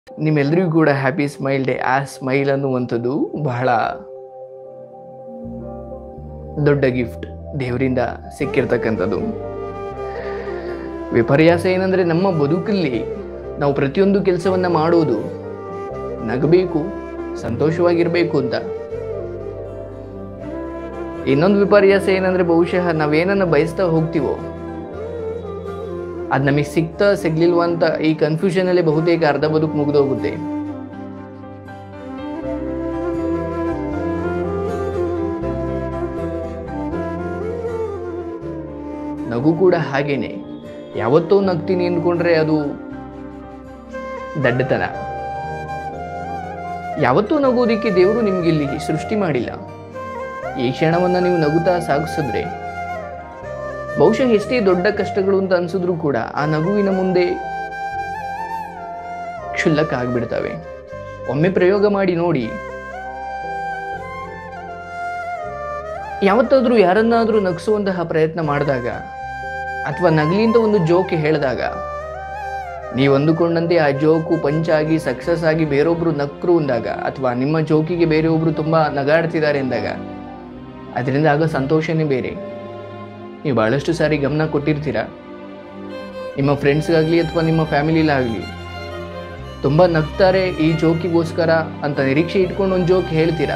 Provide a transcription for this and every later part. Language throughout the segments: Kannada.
ನಿಮ್ಮೆಲ್ಲರಿಗೂ ಕೂಡ ಹ್ಯಾಪಿ ಸ್ಮೈಲ್ ಡೇ ಆ ಸ್ಮೈಲ್ ಅನ್ನುವಂಥದ್ದು ಬಹಳ ದೊಡ್ಡ ಗಿಫ್ಟ್ ದೇವರಿಂದ ಸಿಕ್ಕಿರ್ತಕ್ಕಂಥದ್ದು ವಿಪರ್ಯಾಸ ಏನಂದ್ರೆ ನಮ್ಮ ಬದುಕಲ್ಲಿ ನಾವು ಪ್ರತಿಯೊಂದು ಕೆಲಸವನ್ನ ಮಾಡುವುದು ನಗಬೇಕು ಸಂತೋಷವಾಗಿರ್ಬೇಕು ಅಂತ ಇನ್ನೊಂದು ವಿಪರ್ಯಾಸ ಏನಂದ್ರೆ ಬಹುಶಃ ನಾವೇನನ್ನ ಬಯಸ್ತಾ ಹೋಗ್ತೀವೋ ಅದ್ ನಮಗೆ ಸಿಗ್ತಾ ಸಿಗ್ಲಿಲ್ವಾ ಅಂತ ಈ ಕನ್ಫ್ಯೂಷನ್ ಅಲ್ಲಿ ಬಹುತೇಕ ಅರ್ಧ ಬದುಕು ಮುಗಿದೋಗುತ್ತೆ ನಗು ಕೂಡ ಹಾಗೇನೆ ಯಾವತ್ತೋ ನಗ್ತೀನಿ ಅಂದ್ಕೊಂಡ್ರೆ ಅದು ದಡ್ಡತನ ಯಾವತ್ತೂ ನಗೋದಿಕ್ಕೆ ದೇವರು ನಿಮ್ಗೆ ಇಲ್ಲಿ ಸೃಷ್ಟಿ ಮಾಡಿಲ್ಲ ಈ ಕ್ಷಣವನ್ನ ನೀವು ನಗುತ್ತಾ ಸಾಗಿಸಿದ್ರೆ ಬಹುಶಃ ಎಷ್ಟೇ ದೊಡ್ಡ ಕಷ್ಟಗಳು ಅಂತ ಅನ್ಸಿದ್ರು ಕೂಡ ಆ ನಗುವಿನ ಮುಂದೆ ಕ್ಷುಲ್ಲಕ ಆಗ್ಬಿಡ್ತವೆ ಒಮ್ಮೆ ಪ್ರಯೋಗ ಮಾಡಿ ನೋಡಿ ಯಾವತ್ತಾದ್ರೂ ಯಾರನ್ನಾದ್ರೂ ನಗಿಸುವಂತಹ ಪ್ರಯತ್ನ ಮಾಡಿದಾಗ ಅಥವಾ ನಗಲಿ ಅಂತ ಒಂದು ಜೋಕ್ ಹೇಳಿದಾಗ ನೀವು ಅಂದುಕೊಂಡಂತೆ ಆ ಜೋಕು ಪಂಚಾಗಿ ಸಕ್ಸಸ್ ಆಗಿ ಬೇರೊಬ್ರು ನಕ್ರು ಅಂದಾಗ ಅಥವಾ ನಿಮ್ಮ ಜೋಕಿಗೆ ಬೇರೆಯೊಬ್ರು ತುಂಬಾ ನಗಾಡ್ತಿದ್ದಾರೆ ಎಂದಾಗ ಅದರಿಂದ ಆಗ ಸಂತೋಷನೇ ಬೇರೆ ನೀವು ಬಹಳಷ್ಟು ಸಾರಿ ಗಮನ ಕೊಟ್ಟಿರ್ತೀರ ನಿಮ್ಮ ಫ್ರೆಂಡ್ಸ್ಗಾಗಲಿ ಅಥವಾ ನಿಮ್ಮ ಫ್ಯಾಮಿಲಿಲಾಗಲಿ ತುಂಬ ನಗ್ತಾರೆ ಈ ಜೋಕಿಗೋಸ್ಕರ ಅಂತ ನಿರೀಕ್ಷೆ ಇಟ್ಕೊಂಡು ಒಂದು ಜೋಕ್ ಹೇಳ್ತೀರಾ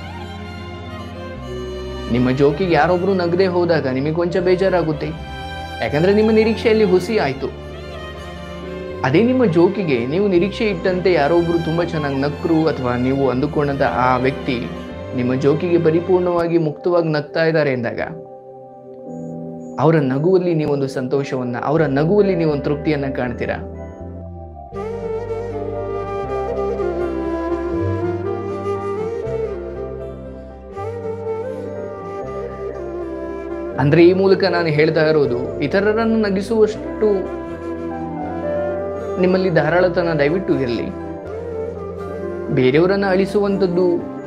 ನಿಮ್ಮ ಜೋಕಿಗೆ ಯಾರೊಬ್ರು ನಗದೆ ಹೋದಾಗ ನಿಮಗೆ ಕೊಂಚ ಬೇಜಾರಾಗುತ್ತೆ ಯಾಕಂದ್ರೆ ನಿಮ್ಮ ನಿರೀಕ್ಷೆಯಲ್ಲಿ ಹುಸಿ ಆಯ್ತು ಅದೇ ನಿಮ್ಮ ಜೋಕಿಗೆ ನೀವು ನಿರೀಕ್ಷೆ ಇಟ್ಟಂತೆ ಯಾರೊಬ್ರು ತುಂಬಾ ಚೆನ್ನಾಗಿ ನಕ್ರು ಅಥವಾ ನೀವು ಅಂದುಕೊಂಡಂತ ಆ ವ್ಯಕ್ತಿ ನಿಮ್ಮ ಜೋಕಿಗೆ ಪರಿಪೂರ್ಣವಾಗಿ ಮುಕ್ತವಾಗಿ ನಗ್ತಾ ಇದ್ದಾರೆ ಎಂದಾಗ ಅವರ ನಗುವಲ್ಲಿ ನೀವೊಂದು ಸಂತೋಷವನ್ನ ಅವರ ನಗುವಲ್ಲಿ ನೀವೊಂದು ತೃಪ್ತಿಯನ್ನ ಕಾಣ್ತೀರಾ ಅಂದ್ರೆ ಈ ಮೂಲಕ ನಾನು ಹೇಳ್ತಾ ಇರೋದು ಇತರರನ್ನು ನಗಿಸುವಷ್ಟು ನಿಮ್ಮಲ್ಲಿ ಧಾರಾಳತನ ದಯವಿಟ್ಟು ಇರಲಿ ಬೇರೆಯವರನ್ನ ಅಳಿಸುವಂಥದ್ದು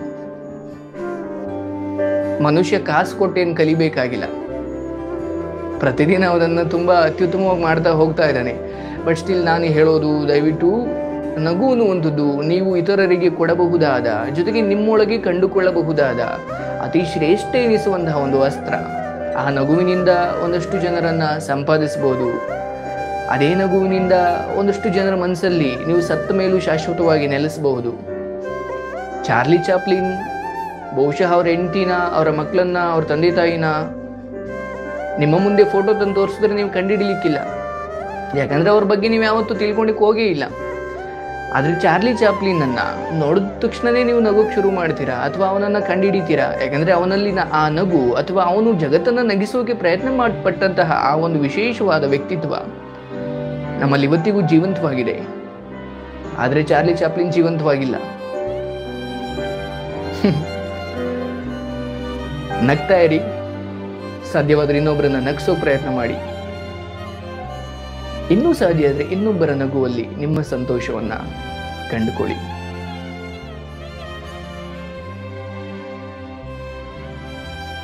ಮನುಷ್ಯ ಕಾಸು ಕೊಟ್ಟೇನು ಕಲಿಬೇಕಾಗಿಲ್ಲ ಪ್ರತಿದಿನ ಅದನ್ನು ತುಂಬಾ ಅತ್ಯುತ್ತಮವಾಗಿ ಮಾಡ್ತಾ ಹೋಗ್ತಾ ಇದ್ದಾನೆ ಬಟ್ ಸ್ಟಿಲ್ ನಾನು ಹೇಳೋದು ದಯವಿಟ್ಟು ನಗು ಅನ್ನುವಂಥದ್ದು ನೀವು ಇತರರಿಗೆ ಕೊಡಬಹುದಾದ ಜೊತೆಗೆ ನಿಮ್ಮೊಳಗೆ ಕಂಡುಕೊಳ್ಳಬಹುದಾದ ಅತಿ ಶ್ರೇಷ್ಠ ಎನಿಸುವಂತಹ ಒಂದು ಅಸ್ತ್ರ ಆ ನಗುವಿನಿಂದ ಒಂದಷ್ಟು ಜನರನ್ನ ಸಂಪಾದಿಸಬಹುದು ಅದೇ ನಗುವಿನಿಂದ ಒಂದಷ್ಟು ಜನರ ಮನಸ್ಸಲ್ಲಿ ನೀವು ಸತ್ತ ಮೇಲೂ ಶಾಶ್ವತವಾಗಿ ನೆಲೆಸಬಹುದು ಚಾರ್ಲಿ ಚಾಪ್ಲಿನ್ ಬಹುಶಃ ಅವ್ರ ಹೆಂಡತಿನ ಅವರ ಮಕ್ಕಳನ್ನ ಅವ್ರ ತಂದೆ ತಾಯಿನ ನಿಮ್ಮ ಮುಂದೆ ಫೋಟೋ ತಂದು ತೋರಿಸಿದ್ರೆ ನೀವು ಕಂಡುಹಿಡಿಲಿಕ್ಕಿಲ್ಲ ಯಾಕಂದ್ರೆ ಅವ್ರ ಬಗ್ಗೆ ನೀವು ಯಾವತ್ತೂ ತಿಳ್ಕೊಂಡಿಕ್ಕೆ ಹೋಗೇ ಇಲ್ಲ ಆದ್ರೆ ಚಾರ್ಲಿ ಚಾಪ್ಲಿನ್ ಅನ್ನ ನೋಡಿದ ತಕ್ಷಣನೇ ನೀವು ನಗೋಕ್ ಶುರು ಮಾಡ್ತೀರಾ ಅಥವಾ ಅವನನ್ನ ಕಂಡುಹಿಡಿತೀರಾ ಯಾಕಂದ್ರೆ ಅವನಲ್ಲಿನ ಆ ನಗು ಅಥವಾ ಅವನು ಜಗತ್ತನ್ನ ನಗಿಸೋಕೆ ಪ್ರಯತ್ನ ಮಾಡಪಟ್ಟಂತಹ ಆ ಒಂದು ವಿಶೇಷವಾದ ವ್ಯಕ್ತಿತ್ವ ನಮ್ಮಲ್ಲಿ ಇವತ್ತಿಗೂ ಜೀವಂತವಾಗಿದೆ ಆದ್ರೆ ಚಾರ್ಲಿ ಚಾಪ್ಲಿನ್ ಜೀವಂತವಾಗಿಲ್ಲ ನಗ್ತಾ ಇರಿ ಸಾಧ್ಯವಾದ್ರೆ ಇನ್ನೊಬ್ಬರನ್ನ ನಗಿಸೋ ಪ್ರಯತ್ನ ಮಾಡಿ ಇನ್ನೂ ಸಾಧ್ಯ ಆದರೆ ಇನ್ನೊಬ್ಬರ ನಗುವಲ್ಲಿ ನಿಮ್ಮ ಸಂತೋಷವನ್ನ ಕಂಡುಕೊಳ್ಳಿ